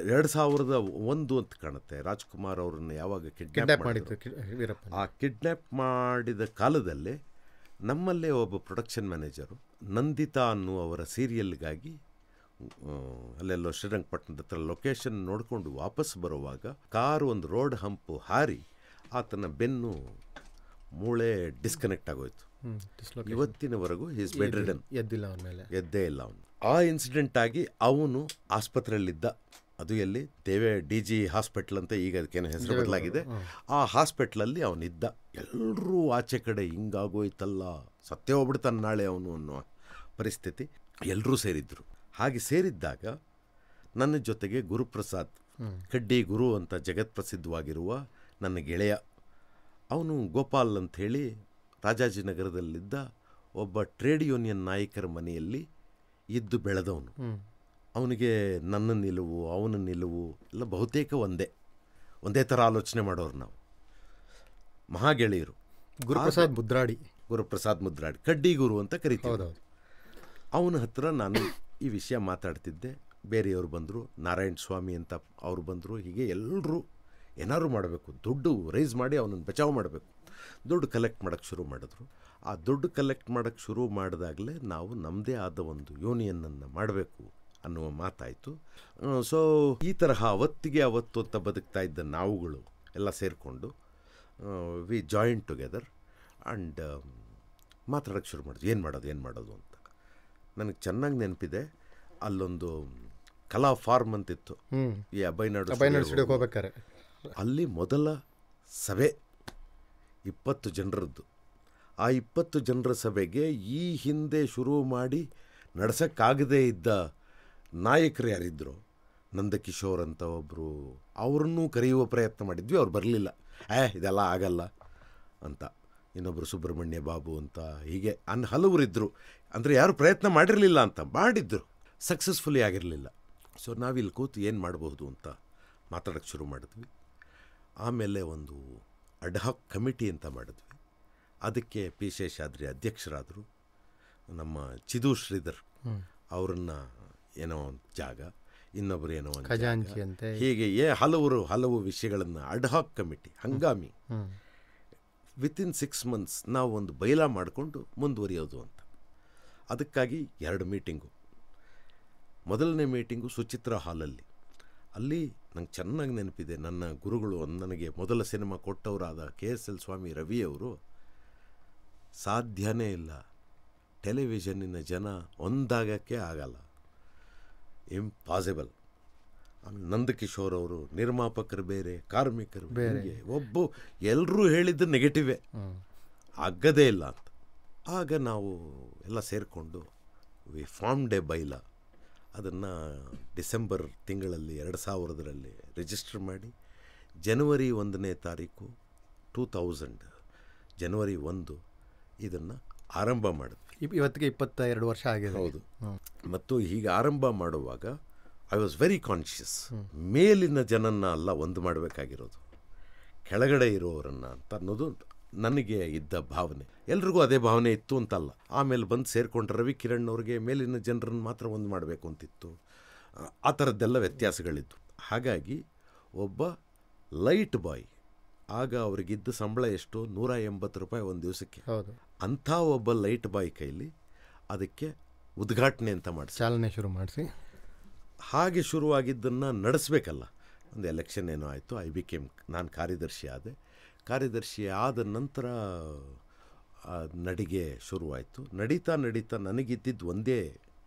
ಎರಡು ಸಾವಿರದ ಒಂದು ಅಂತ ಕಾಣುತ್ತೆ ರಾಜ್ಕುಮಾರ್ ಅವ್ರನ್ನ ಯಾವಾಗ ಕಿಡ್ನಾಪ್ ಕಿಡ್ನಾಪ್ ಮಾಡಿತ್ತು ಕಿ- ವೀರಪ್ಪ ಆ ಕಿಡ್ನಾಪ್ ಮಾಡಿದ ಕಾಲದಲ್ಲೇ ನಮ್ಮಲ್ಲೇ ಒಬ್ಬ ಪ್ರೊಡಕ್ಷನ್ ಮ್ಯಾನೇಜರು ನಂದಿತಾ ಅನ್ನುವವರ ಸೀರಿಯಲ್ಗಾಗಿ ಆ, ಅಲ್ಲೆಲ್ಲೋ ಶ್ರೀರಂಗಪಟ್ಟಣದ ಹತ್ರ ಲೊಕೇಶನ್ ನೋಡಿಕೊಂಡು ವಾಪಸ್ ಬರುವಾಗ ಕಾರು ಒಂದು ರೋಡ್ ಹಂಪು ಹಾರಿ ಆತನ ಬೆನ್ನು ಮೂಳೆ ಡಿಸ್ಕನೆಕ್ಟ್ ಆಗೋಯ್ತು ಹ್ಮ್ ಡಿಸ್ಲೊಕೇಶನ್ ಇವತ್ತಿನವರೆಗೂ ಈಸ್ ಬೆಡ್ ರಿಡನ್ ಎದ್ದಿಲ್ಲ ಅವನ ಮೇಲೆ ಎದ್ದೇ ಇಲ್ಲ ಅವನು ಆ ಇನ್ಸಿಡೆಂಟ್ ಆಗಿ ಅವನು ಆಸ್ಪತ್ರೆಯಲ್ಲಿದ್ದ ಅದು ಎಲ್ಲಿ ದೇವೇ ಡಿ ಜಿ ಹಾಸ್ಪಿಟ್ಲ್ ಅಂತ ಈಗ ಅದಕ್ಕೇನು ಹೆಸರು ಬದಲಾಗಿದೆ ಆ ಹಾಸ್ಪಿಟ್ಲಲ್ಲಿ ಅವನಿದ್ದ ಎಲ್ಲರೂ ಆಚೆ ಕಡೆ ಹಿಂಗಾಗೋಯ್ತಲ್ಲ ಸತ್ಯ ಹೋಗ್ಬಿಡ್ತಾನೆ ನಾಳೆ ಅವನು ಅನ್ನೋ ಪರಿಸ್ಥಿತಿ ಎಲ್ಲರೂ ಸೇರಿದ್ರು ಹಾಗೆ ಸೇರಿದ್ದಾಗ ನನ್ನ ಜೊತೆಗೆ ಗುರುಪ್ರಸಾದ್ ಕಡ್ಡಿ ಗುರು ಅಂತ ಜಗತ್ಪ್ರಸಿದ್ಧವಾಗಿರುವ ನನ್ನ ಗೆಳೆಯ ಅವನು ಗೋಪಾಲ್ ಅಂಥೇಳಿ ರಾಜಾಜಿನಗರದಲ್ಲಿದ್ದ ಒಬ್ಬ ಟ್ರೇಡ್ ಯೂನಿಯನ್ ನಾಯಕರ ಮನೆಯಲ್ಲಿ ಇದ್ದು ಬೆಳೆದವನು ಹ್ಮ್ ಅವನಿಗೆ ನನ್ನ ನಿಲುವು ಅವನ ನಿಲುವು ಎಲ್ಲ ಬಹುತೇಕ ಒಂದೇ ಒಂದೇ ಥರ ಆಲೋಚನೆ ಮಾಡೋರು ನಾವು ಮಹಾಗೆಳೆಯರು ಗುರುಪ್ರಸಾದ್ ಮುದ್ರಾಡಿ ಗುರುಪ್ರಸಾದ್ ಮುದ್ರಾಡಿ ಕಡ್ಡಿ ಗುರು ಅಂತ ಕರಿತೀವಿ ಹೌದೌದು ಅವನ ಹತ್ರ ನಾನು ಈ ವಿಷಯ ಮಾತಾಡ್ತಿದ್ದೆ ಬೇರೆಯವರು ಬಂದರು ನಾರಾಯಣ ಸ್ವಾಮಿ ಅಂತ ಅವರು ಬಂದರು ಹೀಗೆ ಎಲ್ಲರೂ ಏನಾದ್ರು ಮಾಡಬೇಕು ದುಡ್ಡು ರೈಸ್ ಮಾಡಿ ಅವನನ್ನು ಬಚಾವ್ ಮಾಡಬೇಕು ದುಡ್ಡು ಕಲೆಕ್ಟ್ ಮಾಡೋಕ್ಕೆ ಶುರು ಮಾಡಿದ್ರು ಆ ದುಡ್ಡು ಕಲೆಕ್ಟ್ ಮಾಡೋಕ್ಕೆ ಶುರು ಮಾಡಿದಾಗಲೇ ನಾವು ನಮ್ಮದೇ ಆದ ಒಂದು ಯೂನಿಯನ್ನನ್ನು ಮಾಡಬೇಕು ಅನ್ನುವ ಮಾತಾಯಿತು ಸೊ ಈ ತರಹ ಅವತ್ತಿಗೆ ಅವತ್ತು ಅಂತ ಬದುಕ್ತಾ ಇದ್ದ ನಾವುಗಳು ಎಲ್ಲ ಸೇರಿಕೊಂಡು ವಿ ಜಾಯಿನ್ ಟುಗೆದರ್ ಆ್ಯಂಡ್ ಮಾತಾಡೋಕ್ಕೆ ಶುರು ಮಾಡಿದ್ವಿ ಏನು ಮಾಡೋದು ಏನು ಮಾಡೋದು ಅಂತ ನನಗೆ ಚೆನ್ನಾಗಿ ನೆನಪಿದೆ ಅಲ್ಲೊಂದು ಕಲಾ ಫಾರ್ಮ್ ಅಂತಿತ್ತು ಹ್ಮ್ ಈ ಅಭಯನಾಡು ಬೈನಾಡ್ ಸ್ಟುಡಿಯೋಗೆ ಹೋಗ್ಬೇಕಾರೆ ಅಲ್ಲಿ ಮೊದಲ ಸಭೆ ಇಪ್ಪತ್ತು ಜನರದ್ದು ಆ ಇಪ್ಪತ್ತು ಜನರ ಸಭೆಗೆ ಈ ಹಿಂದೆ ಶುರು ಮಾಡಿ ನಡ್ಸೋಕ್ಕಾಗದೇ ಇದ್ದ ನಾಯಕರು ಯಾರಿದ್ರು ನಂದಕಿಶೋರ್ ಅಂತ ಒಬ್ಬರು ಅವ್ರನ್ನೂ ಕರೆಯುವ ಪ್ರಯತ್ನ ಮಾಡಿದ್ವಿ ಅವ್ರು ಬರಲಿಲ್ಲ ಏ ಇದೆಲ್ಲ ಆಗಲ್ಲ ಅಂತ ಇನ್ನೊಬ್ಬರು ಸುಬ್ರಹ್ಮಣ್ಯ ಬಾಬು ಅಂತ ಹೀಗೆ ಅನ್ ಹಲವರಿದ್ದರು ಅಂದರೆ ಯಾರು ಪ್ರಯತ್ನ ಮಾಡಿರಲಿಲ್ಲ ಅಂತ ಮಾಡಿದ್ರು ಸಕ್ಸಸ್ಫುಲಿ ಆಗಿರಲಿಲ್ಲ ಸೊ ನಾವಿಲ್ಲಿ ಕೂತು ಏನು ಮಾಡಬಹುದು ಅಂತ ಮಾತಾಡೋಕ್ಕೆ ಶುರು ಮಾಡಿದ್ವಿ ಆಮೇಲೆ ಒಂದು ಅಡ್ಹಾಕ್ ಕಮಿಟಿ ಅಂತ ಮಾಡಿದ್ವಿ ಅದಕ್ಕೆ ಪಿ ಶೇಷಾದ್ರಿ ಅಧ್ಯಕ್ಷರಾದರು ನಮ್ಮ ಚಿದು ಶ್ರೀಧರ್ ಅವರನ್ನ ಏನೋ ಒಂದು ಜಾಗ ಇನ್ನೊಬ್ಬರು ಏನೋ ಒಂದು ಜಾಗ. ಖಜಾಂಚಿ ಅಂತೆ ಹೀಗೆ ಏ ಹಲವರು ಹಲವು ವಿಷಯಗಳನ್ನು ಅಡ್ಹಾಕ್ ಕಮಿಟಿ ಹಂಗಾಮಿ ಹ್ಮ್ ವಿತಿನ್ ಸಿಕ್ಸ್ ಮಂತ್ಸ್ ನಾವು ಒಂದು ಬೈಲ ಮಾಡಿಕೊಂಡು ಮುಂದುವರಿಯೋದು ಅಂತ ಅದಕ್ಕಾಗಿ ಎರಡು ಮೀಟಿಂಗು ಮೊದಲನೇ ಮೀಟಿಂಗು ಸುಚಿತ್ರ ಹಾಲಲ್ಲಿ ಅಲ್ಲಿ ನಂಗೆ ಚೆನ್ನಾಗಿ ನೆನಪಿದೆ ನನ್ನ ಗುರುಗಳು ನನಗೆ ಮೊದಲ ಸಿನಿಮಾ ಕೊಟ್ಟವರಾದ ಕೆ ಎಸ್ ಎಲ್ ಸ್ವಾಮಿ ರವಿಯವರು ಸಾಧ್ಯನೇ ಇಲ್ಲ ಟೆಲಿವಿಷನ್ನಿನ ಜನ ಒಂದಾಗಕ್ಕೆ ಆಗಲ್ಲ ಇಂಪಾಸಿಬಲ್ ಆಮೇಲೆ ನಂದಕಿಶೋರ್ ಅವರು ನಿರ್ಮಾಪಕರು ಬೇರೆ ಕಾರ್ಮಿಕರು ಹೀಗೆ ಒಬ್ಬ ಎಲ್ಲರೂ ಹೇಳಿದ್ದು ನೆಗೆಟಿವೇ ಹ್ಮ್ ಆಗದೇ ಇಲ್ಲ ಅಂತ ಆಗ ನಾವು ಎಲ್ಲ ಸೇರಿಕೊಂಡು ವಿ ಫಾರ್ಮ್ ಡೇ ಬೈಲ ಅದನ್ನು ಡಿಸೆಂಬರ್ ತಿಂಗಳಲ್ಲಿ ಎರಡು ಸಾವಿರದರಲ್ಲಿ ರಿಜಿಸ್ಟರ್ ಮಾಡಿ ಜನವರಿ ಒಂದನೇ ತಾರೀಕು ಟೂ ತೌಸಂಡ್ ಜನವರಿ ಒಂದು ಇದನ್ನು ಆರಂಭ ಮಾಡಿದ್ವಿ ಇಪ್- ಇವತ್ತಿಗೆ ಇಪ್ಪತ್ತ ಎರಡು ವರ್ಷ ಆಗಿದೆ ಹೌದು ಮತ್ತು ಹೀಗೆ ಆರಂಭ ಮಾಡುವಾಗ ಐ ವಾಸ್ ವೆರಿ ಕಾನ್ಷಿಯಸ್ ಮೇಲಿನ ಜನನ್ನ ಅಲ್ಲ ಒಂದು ಮಾಡಬೇಕಾಗಿರೋದು ಕೆಳಗಡೆ ಇರೋರನ್ನ ಅಂತ ಅನ್ನೋದು ನನಗೆ ಇದ್ದ ಭಾವನೆ ಎಲ್ರಿಗೂ ಅದೇ ಭಾವನೆ ಇತ್ತು ಅಂತಲ್ಲ ಆಮೇಲೆ ಬಂದು ಸೇರಿಕೊಂಡ್ರೆ ರವಿ ಕಿರಣ್ ಅವ್ರಿಗೆ ಮೇಲಿನ ಜನರನ್ನು ಮಾತ್ರ ಒಂದು ಮಾಡಬೇಕು ಅಂತಿತ್ತು ಆ- ಆ ಥರದ್ದೆಲ್ಲ ವ್ಯತ್ಯಾಸಗಳಿತ್ತು ಹಾಗಾಗಿ ಒಬ್ಬ ಲೈಟ್ ಬಾಯ್ ಆಗ ಅವರಿಗಿದ್ದ ಸಂಬಳ ಎಷ್ಟು ನೂರ ಎಂಬತ್ತು ರೂಪಾಯಿ ಒಂದು ದಿವಸಕ್ಕೆ ಹೌದು ಅಂಥ ಒಬ್ಬ ಲೈಟ್ ಬಾಯ್ ಕೈಲಿ ಅದಕ್ಕೆ ಉದ್ಘಾಟನೆ ಅಂತ ಮಾಡಿಸಿ ಚಾಲನೆ ಶುರು ಮಾಡಿಸಿ ಹಾಗೆ ಶುರುವಾಗಿದ್ದನ್ನು ನಡೆಸಬೇಕಲ್ಲ ಒಂದು ಎಲೆಕ್ಷನ್ ಏನೋ ಆಯಿತು ಐ ಬಿ ಕೆಮ್ ನಾನು ಕಾರ್ಯದರ್ಶಿ ಆದೆ ಕಾರ್ಯದರ್ಶಿ ಆದ ನಂತರ ಆ ನಡಿಗೆ ಶುರುವಾಯಿತು ನಡೀತಾ ನಡೀತಾ ನನಗಿದ್ದಿದ್ದು ಒಂದೇ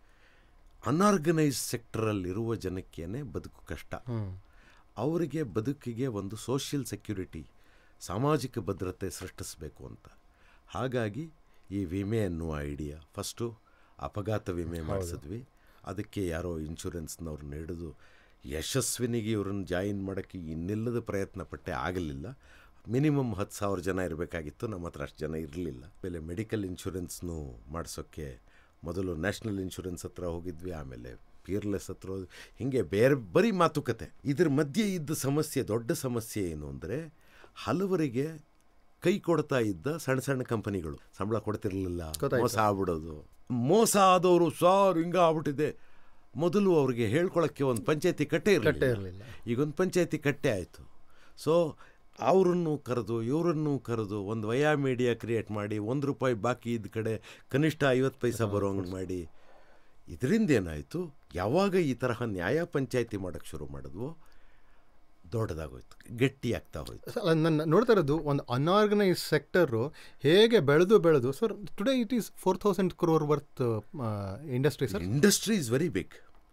ಅನ್ಆರ್ಗನೈಸ್ ಸೆಕ್ಟರಲ್ಲಿರುವ ಜನಕ್ಕೇನೆ ಬದುಕು ಕಷ್ಟ ಹ್ಮ್ ಅವರಿಗೆ ಬದುಕಿಗೆ ಒಂದು ಸೋಷಿಯಲ್ ಸೆಕ್ಯುರಿಟಿ ಸಾಮಾಜಿಕ ಭದ್ರತೆ ಸೃಷ್ಟಿಸಬೇಕು ಅಂತ ಹಾಗಾಗಿ ಈ ವಿಮೆ ಅನ್ನುವ ಐಡಿಯಾ ಫಸ್ಟು ಅಪಘಾತ ವಿಮೆ ಮಾಡಿಸಿದ್ವಿ ಅದಕ್ಕೆ ಯಾರೋ ಇನ್ಶೂರೆನ್ಸ್ನವ್ರನ್ನ ಹಿಡಿದು ಯಶಸ್ವಿನಿಗೆ ಇವ್ರನ್ನ ಜಾಯಿನ್ ಮಾಡೋಕ್ಕೆ ಇನ್ನಿಲ್ಲದ ಪ್ರಯತ್ನ ಪಟ್ಟೆ ಆಗಲಿಲ್ಲ ಮಿನಿಮಮ್ ಹತ್ತು ಸಾವಿರ ಜನ ಇರಬೇಕಾಗಿತ್ತು ನಮ್ಮ ಹತ್ರ ಅಷ್ಟು ಜನ ಇರಲಿಲ್ಲ ಆಮೇಲೆ ಮೆಡಿಕಲ್ ಇನ್ಶೂರೆನ್ಸ್ನು ಮಾಡಿಸೋಕ್ಕೆ ಮೊದಲು ನ್ಯಾಷನಲ್ ಇನ್ಶೂರೆನ್ಸ್ ಹತ್ರ ಹೋಗಿದ್ವಿ ಆಮೇಲೆ ಪಿಯರ್ಲೆಸ್ ಹತ್ರ ಹೋದ್ವಿ. ಹೀಗೆ ಬೇರೆ ಬರೀ ಮಾತುಕತೆ ಇದ್ರ ಮಧ್ಯೆ ಇದ್ದ ಸಮಸ್ಯೆ ದೊಡ್ಡ ಸಮಸ್ಯೆ ಏನು ಅಂದರೆ ಹಲವರಿಗೆ ಕೈ ಕೊಡ್ತಾ ಇದ್ದ ಸಣ್ಣ ಸಣ್ಣ ಕಂಪನಿಗಳು ಸಂಬಳ ಕೊಡ್ತಿರ್ಲಿಲ್ಲ ಗೊತ್ತಾಯ್ತು. ಮೋಸ ಆಗ್ಬಿಡೋದು ಮೋಸ ಆದವರು ಸಾರ್ ಹಿಂಗ ಆಗ್ಬಿಟ್ಟಿದೆ ಮೊದಲು ಅವ್ರಿಗೆ ಹೇಳ್ಕೊಳಕ್ಕೆ ಒಂದು ಪಂಚಾಯತಿ ಕಟ್ಟೆ ಕಟ್ಟೆ ಇರಲಿಲ್ಲ ಇರಲಿಲ್ಲ ಈಗೊಂದು ಪಂಚಾಯತಿ ಕಟ್ಟೆ ಆಯಿತು ಸೊ ಅವರನ್ನು ಕರೆದು ಇವರನ್ನು ಕರೆದು ಒಂದು ವಯಾ ಮೀಡಿಯಾ ಕ್ರಿಯೇಟ್ ಮಾಡಿ ಒಂದು ರೂಪಾಯಿ ಬಾಕಿ ಇದ್ದ ಕಡೆ ಕನಿಷ್ಠ ಐವತ್ತು ಪೈಸಾ ಬರೋಂಗೆ ಮಾಡಿ ಇದರಿಂದ ಏನಾಯಿತು ಯಾವಾಗ ಈ ತರಹ ನ್ಯಾಯ ಪಂಚಾಯತಿ ಮಾಡೋಕ್ಕೆ ಶುರು ಮಾಡಿದ್ವೋ ದೊಡ್ಡದಾಗೋಯ್ತು ಗಟ್ಟಿ ಆಗ್ತಾ ಹೋಯ್ತು ಅಲ್ಲ ನನ್ನ ನೋಡ್ತಾ ಇರೋದು ಒಂದು ಅನ್ಆರ್ಗನೈಸ್ ಸೆಕ್ಟರು ಹೇಗೆ ಬೆಳೆದು ಬೆಳೆದು sir today it is four thousand crore worth industry sir industry is very big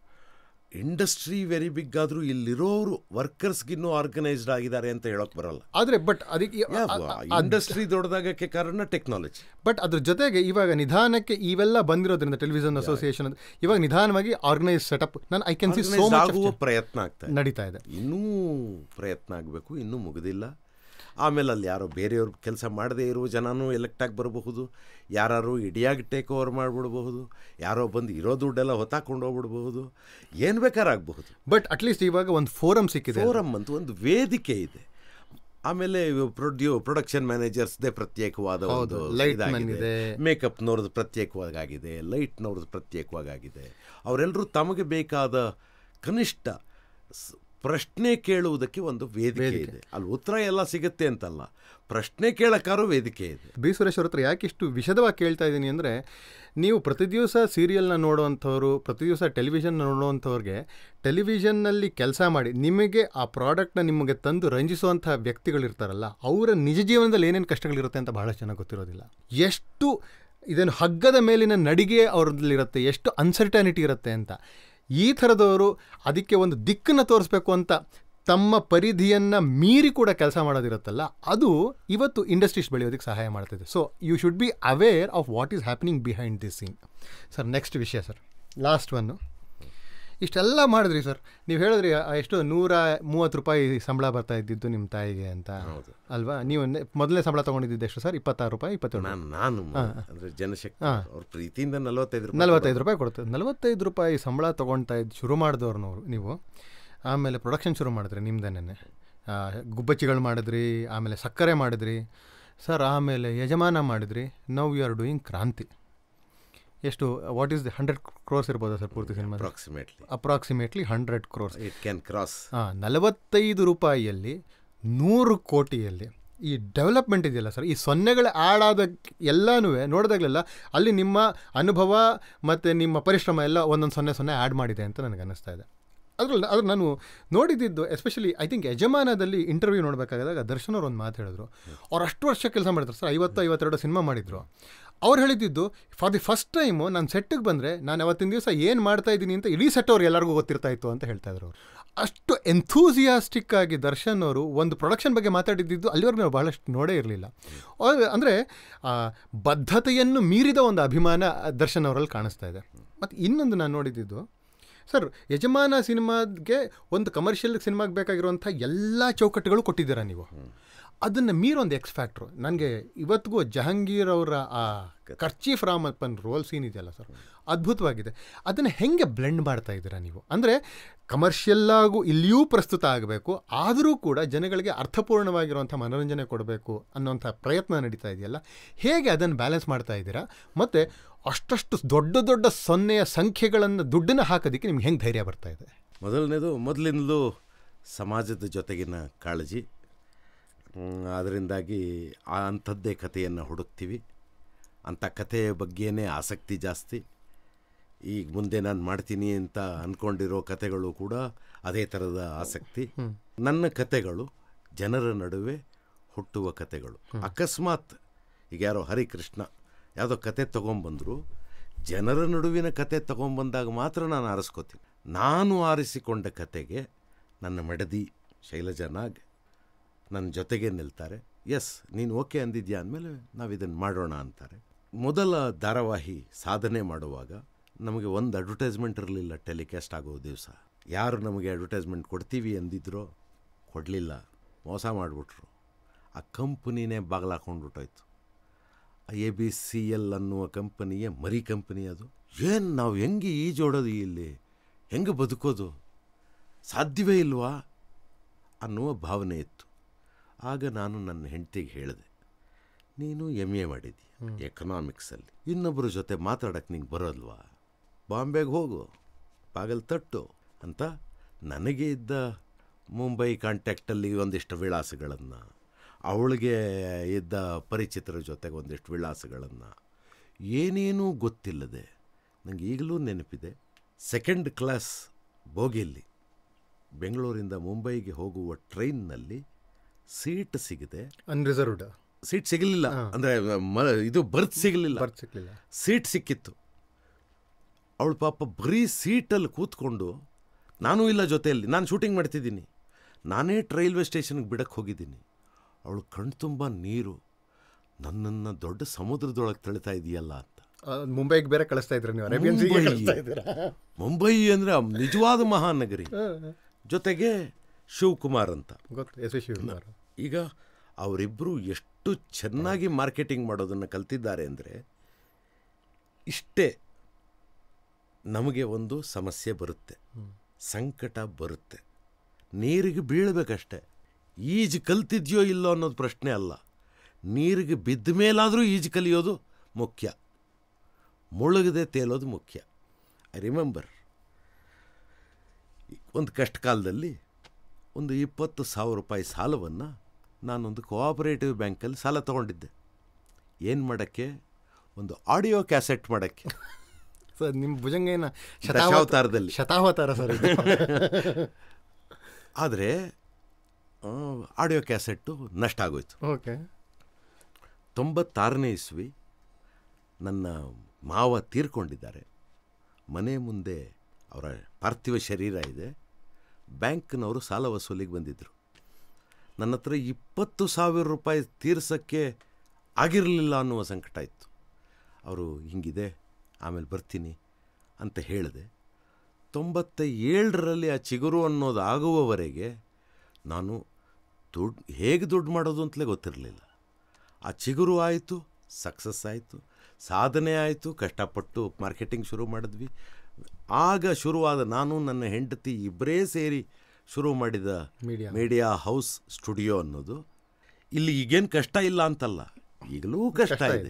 industry very big ಆದರೂ ಇಲ್ಲಿರೋರು ವರ್ಕರ್ಸ್ಗಿನ್ನೂ ಆರ್ಗನೈಸ್ಡ್ ಆಗಿದ್ದಾರೆ ಅಂತ ಹೇಳೋಕೆ ಬರಲ್ಲ ಆದರೆ ಬಟ್ ಅದಕ್ಕೆ ಇಂಡಸ್ಟ್ರಿ ದೊಡ್ಡದಾಗಕ್ಕೆ ಕಾರಣ ಟೆಕ್ನಾಲಜಿ ಬಟ್ ಅದ್ರ ಜೊತೆಗೆ ಇವಾಗ ನಿಧಾನಕ್ಕೆ ಇವೆಲ್ಲ ಬಂದಿರೋದ್ರಿಂದ ಟೆಲಿವಿಷನ್ ಅಸೋಸಿಯೇಷನ್ ಇವಾಗ ನಿಧಾನವಾಗಿ ಆರ್ಗನೈಸ್ ಸೆಟಪ್ ನಾನು I can see so much ಆಗುವ ಪ್ರಯತ್ನ ಆಗ್ತಾ ಇದೆ ನಡೀತಾ ಇದೆ ಇನ್ನೂ ಪ್ರಯತ್ನ ಆಗಬೇಕು ಇನ್ನೂ ಮುಗಿದಿಲ್ಲ ಆಮೇಲೆ ಅಲ್ಲಿ ಯಾರೋ ಬೇರೆಯವ್ರ ಕೆಲಸ ಮಾಡದೇ ಇರುವ ಜನನೂ ಎಲೆಕ್ಟ್ ಆಗಿ ಬರಬಹುದು ಯಾರು ಇಡಿಯಾಗಿ ಟೇಕ್ ಓವರ್ ಮಾಡಿಬಿಡ್ಬಹುದು ಯಾರೋ ಬಂದು ಇರೋ ದುಡ್ಡೆಲ್ಲ ಹೊತ್ತಾಕೊಂಡು ಹೋಗ್ಬಿಡ್ಬಹುದು ಏನು ಬೇಕಾರಾಗಬಹುದು ಬಟ್ ಅಟ್ಲೀಸ್ಟ್ ಇವಾಗ ಒಂದು ಫೋರಮ್ ಸಿಕ್ಕಿದೆ ಫೋರಮ್ ಅಂತ ಒಂದು ವೇದಿಕೆ ಇದೆ ಆಮೇಲೆ ಪ್ರೊಡ್ಯೂ ಪ್ರೊಡಕ್ಷನ್ ಮ್ಯಾನೇಜರ್ಸ್ದೇ ಪ್ರತ್ಯೇಕವಾದ ಒಂದು light ಇದಾಗಿದೆ. man ಇದೆ. ಮೇಕಪ್ನವ್ರದ್ದು ಪ್ರತ್ಯೇಕವಾಗಿದೆ ಲೈಟ್ನವ್ರದ್ದು ಪ್ರತ್ಯೇಕವಾಗಿದೆ ಅವರೆಲ್ಲರೂ ತಮಗೆ ಬೇಕಾದ ಕನಿಷ್ಠ ಸ್- ಪ್ರಶ್ನೆ ಕೇಳುವುದಕ್ಕೆ ಒಂದು ವೇದಿಕೆ ಇದೆ ಅಲ್ಲಿ ಉತ್ತರ ಎಲ್ಲ ಸಿಗುತ್ತೆ ಅಂತಲ್ಲ ಪ್ರಶ್ನೆ ಕೇಳಕ್ಕಾರು ವೇದಿಕೆ ಇದೆ ಬಿ ಸುರೇಶ್ ಅವ್ರ ಹತ್ರ ಯಾಕೆ ಇಷ್ಟು ವಿಶದವಾಗಿ ಕೇಳ್ತಾ ಇದ್ದೀನಿ ಅಂದರೆ ನೀವು ಪ್ರತಿ ದಿವಸ ಸೀರಿಯಲ್ನ ನೋಡುವಂಥವ್ರು ಪ್ರತಿ ದಿವಸ ಟೆಲಿವಿಷನ್ ನೋಡುವಂಥವ್ರಿಗೆ ಟೆಲಿವಿಷನ್ನಲ್ಲಿ ಕೆಲಸ ಮಾಡಿ ನಿಮಗೆ ಆ ಪ್ರಾಡಕ್ಟ್ನ ನಿಮಗೆ ತಂದು ರಂಜಿಸುವಂಥ ವ್ಯಕ್ತಿಗಳಿರ್ತಾರಲ್ಲ ಅವರ ನಿಜ ಜೀವನದಲ್ಲಿ ಏನೇನು ಕಷ್ಟಗಳಿರುತ್ತೆ ಅಂತ ಬಹಳ ಚೆನ್ನಾಗಿ ಗೊತ್ತಿರೋದಿಲ್ಲ ಎಷ್ಟು ಇದನ್ನು ಹಗ್ಗದ ಮೇಲಿನ ನಡಿಗೆ ಅವ್ರದ್ದಿರುತ್ತೆ ಎಷ್ಟು ಅನ್ಸರ್ಟನಿಟಿ ಇರುತ್ತೆ ಅಂತ ಈ ಥರದವರು ಅದಕ್ಕೆ ಒಂದು ದಿಕ್ಕನ್ನು ತೋರಿಸ್ಬೇಕು ಅಂತ ತಮ್ಮ ಪರಿಧಿಯನ್ನು ಮೀರಿ ಕೂಡ ಕೆಲಸ ಮಾಡೋದಿರುತ್ತಲ್ಲ ಅದು ಇವತ್ತು ಇಂಡಸ್ಟ್ರೀಸ್ ಬೆಳೆಯೋದಕ್ಕೆ ಸಹಾಯ ಮಾಡ್ತಿದೆ so you should be aware of what is happening behind this scene sir next ವಿಷಯ ಸರ್ ಲಾಸ್ಟ್ ಒನ್ನು ಇಷ್ಟೆಲ್ಲ ಮಾಡಿದ್ರಿ ಸರ್ ನೀವು ಹೇಳಿದ್ರಿ ಆ ಎಷ್ಟು ನೂರ ಮೂವತ್ತು ರೂಪಾಯಿ ಸಂಬಳ ಬರ್ತಾ ಇದ್ದಿದ್ದು ನಿಮ್ಮ ತಾಯಿಗೆ ಅಂತ ಹೌದು. ಅಲ್ವಾ ನೀವು ನೆ- ಮೊದಲನೇ ಸಂಬಳ ತೊಗೊಂಡಿದ್ದು ಎಷ್ಟು ಸರ್ ಇಪ್ಪತ್ತಾರು ರೂಪಾಯಿ ಇಪ್ಪತ್ತೇಳು ನಾನು ನಾನು ಅಂದ್ರೆ ಜನಶಕ್ತಿ ಅವ್ರ ಪ್ರೀತಿಯಿಂದ ನಲವತ್ತೈದು ರೂಪಾಯಿ ನಲವತ್ತೈದು ರೂಪಾಯಿ ಕೊಡ್ತದೆ ನಲವತ್ತೈದು ರೂಪಾಯಿ ಸಂಬಳ ತೊಗೊಳ್ತಾ ಇದ್ದು ಶುರು ಮಾಡಿದವ್ರು ನೀವು ಆಮೇಲೆ ಪ್ರೊಡಕ್ಷನ್ ಶುರು ಮಾಡಿದ್ರಿ ನಿಮ್ದೇನೆ ಗುಬ್ಬಚ್ಚಿಗಳು ಮಾಡಿದ್ರಿ ಆಮೇಲೆ ಸಕ್ಕರೆ ಮಾಡಿದ್ರಿ ಸರ್ ಆಮೇಲೆ ಯಜಮಾನ ಮಾಡಿದ್ರಿ ನವ್ ಯು ಆರ್ ಡೂಯಿಂಗ್ ಕ್ರಾಂತಿ ಎಷ್ಟು what is the hundred crores ಇರ್ಬೋದಾ ಸರ್ ಪೂರ್ತಿ cinema approximately approximately hundred crores it can cross ಹಾಂ ನಲವತ್ತೈದು ರೂಪಾಯಿಯಲ್ಲಿ ನೂರು ಕೋಟಿಯಲ್ಲಿ ಈ ಡೆವಲಪ್ಮೆಂಟ್ ಇದೆಯಲ್ಲ ಸರ್ ಈ ಸೊನ್ನೆಗಳ ಆಡಾದ ಎಲ್ಲನೂ ನೋಡಿದಾಗಲೆಲ್ಲ ಅಲ್ಲಿ ನಿಮ್ಮ ಅನುಭವ ಮತ್ತು ನಿಮ್ಮ ಪರಿಶ್ರಮ ಎಲ್ಲ ಒಂದೊಂದು ಸೊನ್ನೆ ಸೊನ್ನೆ ಆ್ಯಡ್ ಮಾಡಿದೆ ಅಂತ ನನಗೆ ಅನ್ನಿಸ್ತಾ ಇದೆ ಅದರಲ್ಲಿ ಅದ್ರ ನಾನು ನೋಡಿದ್ದು ಎಸ್ಪೆಷಲಿ ಐ ಥಿಂಕ್ ಯಜಮಾನದಲ್ಲಿ ಇಂಟರ್ವ್ಯೂ ನೋಡಬೇಕಾದಾಗ ದರ್ಶನ್ ಅವ್ರು ಒಂದು ಮಾತು ಹೇಳಿದ್ರು ಅವ್ರು ಅಷ್ಟು ವರ್ಷ ಕೆಲಸ ಮಾಡಿದ್ರು ಸರ್ ಐವತ್ತು ಐವತ್ತೆರಡು ಸಿನಿಮಾ ಮಾಡಿದ್ರು ಅವ್ರು ಹೇಳಿದ್ದು ಫಾರ್ ದಿ ಫಸ್ಟ್ ಟೈಮು ನಾನು ಸೆಟ್ಟಿಗೆ ಬಂದರೆ ನಾನು ಅವತ್ತಿನ ದಿವಸ ಏನು ಮಾಡ್ತಾ ಇದ್ದೀನಿ ಅಂತ ಇಡೀ ಸೆಟ್ ಅವ್ರು ಎಲ್ಲರಿಗೂ ಗೊತ್ತಿರ್ತಾ ಇತ್ತು ಅಂತ ಹೇಳ್ತಾ ಇದ್ರು ಅವರು ಅಷ್ಟು ಎಂಥೂಸಿಯಾಸ್ಟಿಕ್ ಆಗಿ ದರ್ಶನ್ ಅವರು ಒಂದು ಪ್ರೊಡಕ್ಷನ್ ಬಗ್ಗೆ ಮಾತಾಡಿದ್ದು ಅಲ್ಲಿವರೆಗೂ ನಾವು ಬಹಳಷ್ಟು ನೋಡೇ ಇರಲಿಲ್ಲ ಅಂದರೆ ಬದ್ಧತೆಯನ್ನು ಮೀರಿದ ಒಂದು ಅಭಿಮಾನ ದರ್ಶನ್ ಅವರಲ್ಲಿ ಕಾಣಿಸ್ತಾ ಇದೆ ಮತ್ತು ಇನ್ನೊಂದು ನಾನು ನೋಡಿದ್ದು ಸರ್ ಯಜಮಾನ ಸಿನಿಮಾಗೆ ಒಂದು ಕಮರ್ಷಿಯಲ್ ಸಿನಿಮಾಗೆ ಬೇಕಾಗಿರುವಂಥ ಎಲ್ಲ ಚೌಕಟ್ಟುಗಳು ಕೊಟ್ಟಿದ್ದೀರಾ ನೀವು ಅದನ್ನು ಮೀರೊಂದು ಎಕ್ಸ್ ಫ್ಯಾಕ್ಟ್ರು ನನಗೆ ಇವತ್ತಿಗೂ ಜಹಾಂಗೀರ್ ಅವರ ಆ ಕರ್ಚೀಫ್ ರಾಮಪ್ಪನ್ ರೋಲ್ ಸೀನ್ ಇದೆಯಲ್ಲ ಸರ್ ಅದ್ಭುತವಾಗಿದೆ ಅದನ್ನು ಹೆಂಗೆ ಬ್ಲೆಂಡ್ ಮಾಡ್ತಾ ಇದ್ದೀರಾ ನೀವು ಅಂದರೆ ಕಮರ್ಷಿಯಲ್ಲಾಗೂ ಇಲ್ಲಿಯೂ ಪ್ರಸ್ತುತ ಆಗಬೇಕು ಆದರೂ ಕೂಡ ಜನಗಳಿಗೆ ಅರ್ಥಪೂರ್ಣವಾಗಿರುವಂಥ ಮನೋರಂಜನೆ ಕೊಡಬೇಕು ಅನ್ನೋಂಥ ಪ್ರಯತ್ನ ನಡೀತಾ ಇದೆಯಲ್ಲ ಹೇಗೆ ಅದನ್ನು ಬ್ಯಾಲೆನ್ಸ್ ಮಾಡ್ತಾ ಇದ್ದೀರಾ ಮತ್ತು ಅಷ್ಟಷ್ಟು ದೊಡ್ಡ ದೊಡ್ಡ ಸೊನ್ನೆಯ ಸಂಖ್ಯೆಗಳನ್ನು ದುಡ್ಡನ್ನು ಹಾಕೋದಕ್ಕೆ ನಿಮ್ಗೆ ಹೆಂಗೆ ಧೈರ್ಯ ಬರ್ತಾ ಇದೆ ಮೊದಲನೇದು ಮೊದಲಿಂದಲೂ ಸಮಾಜದ ಜೊತೆಗಿನ ಕಾಳಜಿ ಮ್, ಅದರಿಂದಾಗಿ ಆ ಅಂಥದ್ದೇ ಕಥೆಯನ್ನು ಹುಡುಕ್ತೀವಿ ಅಂಥ ಕಥೆಯ ಬಗ್ಗೆನೇ ಆಸಕ್ತಿ ಜಾಸ್ತಿ ಈಗ ಮುಂದೆ ನಾನು ಮಾಡ್ತೀನಿ ಅಂತ ಅಂದ್ಕೊಂಡಿರೋ ಕಥೆಗಳು ಕೂಡ ಅದೇ ಥರದ ಆಸಕ್ತಿ ನನ್ನ ಕಥೆಗಳು ಜನರ ನಡುವೆ ಹುಟ್ಟುವ ಕಥೆಗಳು ಅಕಸ್ಮಾತ್ ಈಗ ಯಾರೋ ಹರಿಕೃಷ್ಣ ಯಾವುದೋ ಕತೆ ತೊಗೊಂಬಂದರು ಜನರ ನಡುವಿನ ಕತೆ ತೊಗೊಂಬಂದಾಗ ಮಾತ್ರ ನಾನು ಆರಿಸ್ಕೋತೀನಿ ನಾನು ಆರಿಸಿಕೊಂಡ ಕತೆಗೆ ನನ್ನ ಮಡದಿ ಶೈಲಜಾ ನಾಗ್ ನನ್ನ ಜೊತೆಗೆ ನಿಲ್ತಾರೆ ಎಸ್ ನೀನು ಓಕೆ ಅಂದಿದ್ಯಾ ಅಂದಮೇಲೆ ನಾವು ಇದನ್ನು ಮಾಡೋಣ ಅಂತಾರೆ ಮೊದಲ ಧಾರಾವಾಹಿ ಸಾಧನೆ ಮಾಡುವಾಗ ನಮಗೆ ಒಂದು ಅಡ್ವರ್ಟೈಸ್ಮೆಂಟ್ ಇರಲಿಲ್ಲ ಟೆಲಿಕಾಸ್ಟ್ ಆಗೋ ದಿವಸ ಯಾರು ನಮಗೆ ಅಡ್ವರ್ಟೈಸ್ಮೆಂಟ್ ಕೊಡ್ತೀವಿ ಅಂದಿದ್ರೋ ಕೊಡಲಿಲ್ಲ ಮೋಸ ಮಾಡಿಬಿಟ್ರು ಆ ಕಂಪನಿನೇ ಬಾಗಿಲಾಕೊಂಡ್ಬಿಟ್ಟೋಯ್ತು ಎ ಬಿ ಸಿ ಎಲ್ ಅನ್ನುವ ಕಂಪನಿಯ ಮರಿ ಕಂಪನಿ ಅದು ಏನು ನಾವು ಹೆಂಗೆ ಈಜೋಡೋದು ಇಲ್ಲಿ ಹೆಂಗೆ ಬದುಕೋದು ಸಾಧ್ಯವೇ ಇಲ್ವಾ ಅನ್ನುವ ಭಾವನೆ ಇತ್ತು ಆಗ ನಾನು ನನ್ನ ಹೆಂಡತಿಗೆ ಹೇಳಿದೆ ನೀನು ಎಮ್ ಎ ಮಾಡಿದ್ದೀಯ ಎಕನಾಮಿಕ್ಸಲ್ಲಿ ಇನ್ನೊಬ್ಬರ ಜೊತೆ ಮಾತಾಡೋಕ್ಕೆ ನಿಂಗೆ ಬರೋಲ್ವಾ ಬಾಂಬೆಗೆ ಹೋಗು ಬಾಗಲ್ ತಟ್ಟು ಅಂತ ನನಗೆ ಇದ್ದ ಮುಂಬೈ ಕಾಂಟ್ಯಾಕ್ಟಲ್ಲಿ ಒಂದಿಷ್ಟು ವಿಳಾಸಗಳನ್ನು ಅವಳಿಗೆ ಇದ್ದ ಪರಿಚಿತರ ಜೊತೆಗೆ ಒಂದಿಷ್ಟು ವಿಳಾಸಗಳನ್ನು ಏನೇನೂ ಗೊತ್ತಿಲ್ಲದೆ ನನಗೆ ಈಗಲೂ ನೆನಪಿದೆ ಸೆಕೆಂಡ್ ಕ್ಲಾಸ್ ಬೋಗಿಯಲ್ಲಿ ಬೆಂಗಳೂರಿಂದ ಮುಂಬೈಗೆ ಹೋಗುವ ಟ್ರೈನ್ನಲ್ಲಿ ಸೀಟ್ ಸಿಗದೆ ಅನ್ರಿಸರ್ವ್ಡ್ ಸೀಟ್ ಸಿಗಲಿಲ್ಲ ಅಂದರೆ ಮ ಇದು ಬರ್ತ್ ಸಿಗಲಿಲ್ಲ ಬರ್ತ್ ಸಿಕ್ಲಿಲ್ಲ ಸೀಟ್ ಸಿಕ್ಕಿತ್ತು ಅವಳು ಪಾಪ ಬರೀ ಸೀಟಲ್ಲಿ ಕೂತ್ಕೊಂಡು ನಾನೂ ಇಲ್ಲ ಜೊತೆಯಲ್ಲಿ ನಾನು ಶೂಟಿಂಗ್ ಮಾಡ್ತಿದ್ದೀನಿ ನಾನೇ ರೈಲ್ವೆ ಸ್ಟೇಷನ್ಗೆ ಬಿಡಕ್ಕೆ ಹೋಗಿದ್ದೀನಿ ಅವಳು ಕಣ್ತುಂಬ ನೀರು ನನ್ನನ್ನು ದೊಡ್ಡ ಸಮುದ್ರದೊಳಗೆ ತಳಿತಾ ಇದೆಯಲ್ಲ ಅಂತ ಆ, ಮುಂಬೈಗೆ ಬೇರೆ ಕಳಿಸ್ತಾ ಇದ್ರಿ ನೀವು ಅರೇಬಿಯನ್ ಸೀಗೆ ಮುಂಬೈ. ಕಳಿಸ್ತಾ ಇದ್ದೀರಾ ಮುಂಬೈ ಅಂದರೆ ನಿಜವಾದ ಮಹಾನಗರಿ ಜೊತೆಗೆ ಶಿವಕುಮಾರ್ ಅಂತ ಗೊತ್ತು ಎಸ್ ವಿ ಶಿವಕುಮಾರ್ ಈಗ ಅವರಿಬ್ಬರು ಎಷ್ಟು ಚೆನ್ನಾಗಿ ಮಾರ್ಕೆಟಿಂಗ್ ಮಾಡೋದನ್ನು ಕಲ್ತಿದ್ದಾರೆ ಅಂದರೆ ಇಷ್ಟೇ ನಮಗೆ ಒಂದು ಸಮಸ್ಯೆ ಬರುತ್ತೆ ಸಂಕಟ ಬರುತ್ತೆ ನೀರಿಗೆ ಬೀಳಬೇಕಷ್ಟೆ ಈಜು ಕಲ್ತಿದ್ಯೋ ಇಲ್ಲೋ ಅನ್ನೋದು ಪ್ರಶ್ನೆ ಅಲ್ಲ ನೀರಿಗೆ ಬಿದ್ದ ಮೇಲಾದರೂ ಈಜು ಕಲಿಯೋದು ಮುಖ್ಯ ಮುಳುಗದೆ ತೇಲೋದು ಮುಖ್ಯ ಐ ರಿಮೆಂಬರ್ ಒಂದು ಕಷ್ಟ ಕಾಲದಲ್ಲಿ ಒಂದು ಇಪ್ಪತ್ತು ಸಾವಿರ ರೂಪಾಯಿ ಸಾಲವನ್ನು ನಾನೊಂದು ಕೋಆಪರೇಟಿವ್ ಬ್ಯಾಂಕಲ್ಲಿ ಸಾಲ ತೊಗೊಂಡಿದ್ದೆ ಏನು ಮಾಡೋಕ್ಕೆ ಒಂದು ಆಡಿಯೋ ಕ್ಯಾಸೆಟ್ ಮಾಡೋಕ್ಕೆ ಸರ್ ನಿಮ್ಮ ಭುಜಂಗೇನ ದಶಾವತಾರದಲ್ಲಿ ಶತಾವತಾರ ಸರ್ ಇದು ಆದರೆ ಆಡಿಯೋ ಕ್ಯಾಸೆಟ್ಟು ನಷ್ಟ ಆಗೋಯ್ತು ಓಕೆ ತೊಂಬತ್ತಾರನೇ ಇಸ್ವಿ ನನ್ನ ಮಾವ ತೀರ್ಕೊಂಡಿದ್ದಾರೆ ಮನೆ ಮುಂದೆ ಅವರ ಪಾರ್ಥಿವ ಶರೀರ ಇದೆ ಬ್ಯಾಂಕ್ನವರು ಸಾಲ ವಸೂಲಿಗೆ ಬಂದಿದ್ದರು ನನ್ನ ಹತ್ರ ಇಪ್ಪತ್ತು ಸಾವಿರ ರೂಪಾಯಿ ತೀರ್ಸೋಕ್ಕೆ ಆಗಿರಲಿಲ್ಲ ಅನ್ನುವ ಸಂಕಟ ಇತ್ತು ಅವರು ಹಿಂಗಿದೆ ಆಮೇಲೆ ಬರ್ತೀನಿ ಅಂತ ಹೇಳಿದೆ ತೊಂಬತ್ತ ಏಳರಲ್ಲಿ ಆ ಚಿಗುರು ಅನ್ನೋದು ಆಗುವವರೆಗೆ ನಾನು ದುಡ್ಡು ಹೇಗೆ ದುಡ್ಡು ಮಾಡೋದು ಅಂತಲೇ ಗೊತ್ತಿರಲಿಲ್ಲ ಆ ಚಿಗುರು ಆಯಿತು ಸಕ್ಸಸ್ ಆಯಿತು ಸಾಧನೆ ಆಯಿತು ಕಷ್ಟಪಟ್ಟು ಮಾರ್ಕೆಟಿಂಗ್ ಶುರು ಮಾಡಿದ್ವಿ ಆಗ ಶುರುವಾದ ನಾನು ನನ್ನ ಹೆಂಡತಿ ಇಬ್ಬರೇ ಸೇರಿ ಶುರು ಮಾಡಿದ ಮೀಡಿಯಾ ಮೀಡಿಯಾ ಹೌಸ್ ಸ್ಟುಡಿಯೋ ಅನ್ನೋದು ಇಲ್ಲಿ ಈಗೇನು ಕಷ್ಟ ಇಲ್ಲ ಅಂತಲ್ಲ ಈಗಲೂ ಕಷ್ಟ ಇದೆ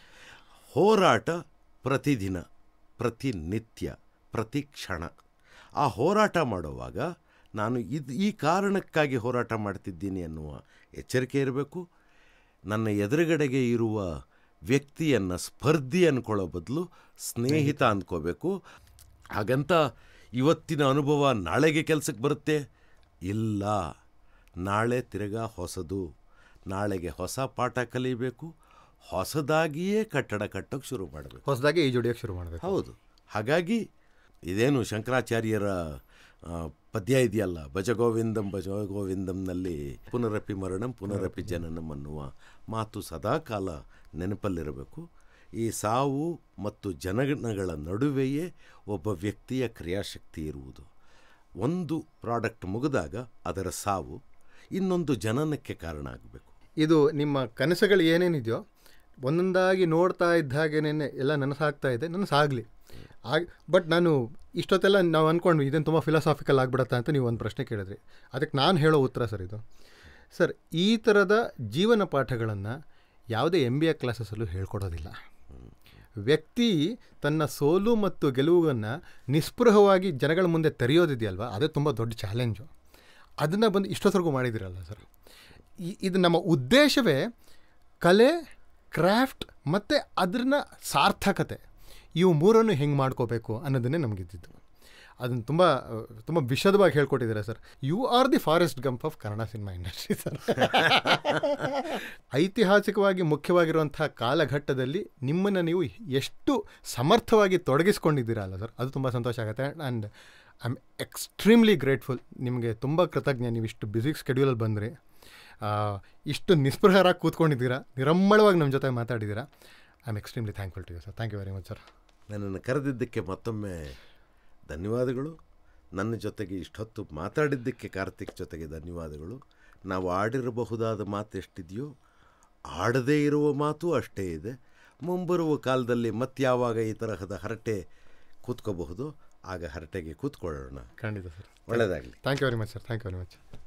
ಹೋರಾಟ ಪ್ರತಿದಿನ ಪ್ರತಿನಿತ್ಯ ಪ್ರತಿ ಕ್ಷಣ ಆ ಹೋರಾಟ ಮಾಡುವಾಗ ನಾನು ಇದು ಈ ಕಾರಣಕ್ಕಾಗಿ ಹೋರಾಟ ಮಾಡ್ತಿದ್ದೀನಿ ಅನ್ನುವ ಎಚ್ಚರಿಕೆ ಇರಬೇಕು ನನ್ನ ಎದುರುಗಡೆಗೆ ಇರುವ ವ್ಯಕ್ತಿಯನ್ನು ಸ್ಪರ್ಧಿ ಅಂದ್ಕೊಳ್ಳೋ ಬದಲು ಸ್ನೇಹಿತ ಅಂದ್ಕೋಬೇಕು ಹಾಗಂತ ಇವತ್ತಿನ ಅನುಭವ ನಾಳೆಗೆ ಕೆಲಸಕ್ಕೆ ಬರುತ್ತೆ ಇಲ್ಲ ನಾಳೆ ತಿರ್ಗಾ ಹೊಸದು ನಾಳೆಗೆ ಹೊಸ ಪಾಠ ಕಲಿಬೇಕು ಹೊಸದಾಗಿಯೇ ಕಟ್ಟಡ ಕಟ್ಟೋಕ್ಕೆ ಶುರು ಮಾಡಬೇಕು ಹೊಸದಾಗಿ ಈ ಜೋಡಿಯೋಕೆ ಶುರು ಮಾಡಬೇಕು ಹೌದು ಹಾಗಾಗಿ ಇದೇನು ಶಂಕರಾಚಾರ್ಯರ ಆ, ಪದ್ಯ ಇದೆಯಲ್ಲ ಭಜಗೋವಿಂದಂ ಭಜಗೋವಿಂದಂನಲ್ಲಿ ಪುನರಪಿ ಮರಣಂ ಪುನರಪಿ ಜನನಂ ಅನ್ನುವ ಮಾತು ಸದಾಕಾಲ ನೆನಪಲ್ಲಿರಬೇಕು ಈ ಸಾವು ಮತ್ತು ಜನಗಳ ನಡುವೆಯೇ ಒಬ್ಬ ವ್ಯಕ್ತಿಯ ಕ್ರಿಯಾಶಕ್ತಿ ಇರುವುದು ಒಂದು ಪ್ರಾಡಕ್ಟ್ ಮುಗಿದಾಗ ಅದರ ಸಾವು ಇನ್ನೊಂದು ಜನನಕ್ಕೆ ಕಾರಣ ಆಗಬೇಕು ಇದು ನಿಮ್ಮ ಕನಸುಗಳು ಏನೇನಿದೆಯೋ ಒಂದೊಂದಾಗಿ ನೋಡ್ತಾ ಇದ್ದ ಹಾಗೇನೆ ಎಲ್ಲ ನನಸಾಗ್ತಾ ಇದೆ ನನಸಾಗಲಿ ಆಗ ಬಟ್ ನಾನು ಇಷ್ಟೊತ್ತೆಲ್ಲ ನಾವು ಅಂದ್ಕೊಂಡ್ವಿ ಇದನ್ನು ತುಂಬ ಫಿಲಾಸಾಫಿಕಲ್ ಆಗ್ಬಿಡತ್ತಾ ಅಂತ ನೀವು ಒಂದು ಪ್ರಶ್ನೆ ಕೇಳಿದ್ರಿ ಅದಕ್ಕೆ ನಾನು ಹೇಳೋ ಉತ್ತರ ಸರ್ ಇದು ಸರ್ ಈ ಥರದ ಜೀವನ ಪಾಠಗಳನ್ನು ಯಾವುದೇ ಎಮ್ ಬಿ ಎ ಕ್ಲಾಸಸ್ಸಲ್ಲೂ ಹೇಳ್ಕೊಡೋದಿಲ್ಲ ವ್ಯಕ್ತಿ ತನ್ನ ಸೋಲು ಮತ್ತು ಗೆಲುವನ್ನು ನಿಸ್ಪೃಹವಾಗಿ ಜನಗಳ ಮುಂದೆ ತೆರೆಯೋದಿದೆಯಲ್ವ ಅದೇ ತುಂಬ ದೊಡ್ಡ ಚಾಲೆಂಜು ಅದನ್ನು ಬಂದು ಇಷ್ಟೊತ್ತರೆಗೂ ಮಾಡಿದಿರಲ್ಲ ಸರ್ ಈ- ಇದು ನಮ್ಮ ಉದ್ದೇಶವೇ ಕಲೆ ಕ್ರಾಫ್ಟ್ ಮತ್ತು ಅದನ್ನ ಸಾರ್ಥಕತೆ ಇವು ಮೂರನ್ನು ಹೆಂಗೆ ಮಾಡ್ಕೋಬೇಕು ಅನ್ನೋದನ್ನೇ ನಮಗಿದ್ದಿದ್ದು ಅದನ್ನು ತುಂಬ ತುಂಬ ವಿಶದವಾಗಿ ಹೇಳ್ಕೊಟ್ಟಿದ್ದಾರೆ sir you are the Forrest Gump of Kannada cinema industry sir ಐತಿಹಾಸಿಕವಾಗಿ ಮುಖ್ಯವಾಗಿರುವಂಥ ಕಾಲಘಟ್ಟದಲ್ಲಿ ನಿಮ್ಮನ್ನು ನೀವು ಎಷ್ಟು ಸಮರ್ಥವಾಗಿ ತೊಡಗಿಸ್ಕೊಂಡಿದ್ದೀರಲ್ಲ ಸರ್ ಅದು ತುಂಬ ಸಂತೋಷ ಆಗುತ್ತೆ and I am extremely grateful ನಿಮಗೆ ತುಂಬ ಕೃತಜ್ಞ ನೀವು ಇಷ್ಟು ಬ್ಯುಸಿ ಸ್ಕೆಡ್ಯೂಲಲ್ಲಿ ಬಂದ್ರಿ ಆ, ಇಷ್ಟು ನಿಸ್ಪೃಹರಾಗಿ ಕೂತ್ಕೊಂಡಿದ್ದೀರಾ ನಿರಮ್ಮಳವಾಗಿ ನಮ್ಮ ಜೊತೆ ಮಾತಾಡಿದ್ದೀರಾ I am extremely thankful to you sir thank you very much sir ನನ್ನನ್ನು ಕರೆದಿದ್ದಕ್ಕೆ ಮತ್ತೊಮ್ಮೆ ಧನ್ಯವಾದಗಳು ನನ್ನ ಜೊತೆಗೆ ಇಷ್ಟೊತ್ತು ಮಾತಾಡಿದ್ದಕ್ಕೆ ಕಾರ್ತಿಕ್ ಜೊತೆಗೆ ಧನ್ಯವಾದಗಳು ನಾವು ಆಡಿರಬಹುದಾದ ಮಾತು ಎಷ್ಟಿದೆಯೋ ಆಡದೇ ಇರುವ ಮಾತು ಅಷ್ಟೇ ಇದೆ ಮುಂಬರುವ ಕಾಲದಲ್ಲಿ ಮತ್ಯಾವಾಗ ಈ ತರಹದ ಹರಟೆ ಕೂತ್ಕೋಬಹುದು ಆಗ ಹರಟೆಗೆ ಕೂತ್ಕೊಳ್ಳೋಣ ಖಂಡಿತ ಸರ್ ಒಳ್ಳೆಯದಾಗಲಿ thank you very much sir thank you very much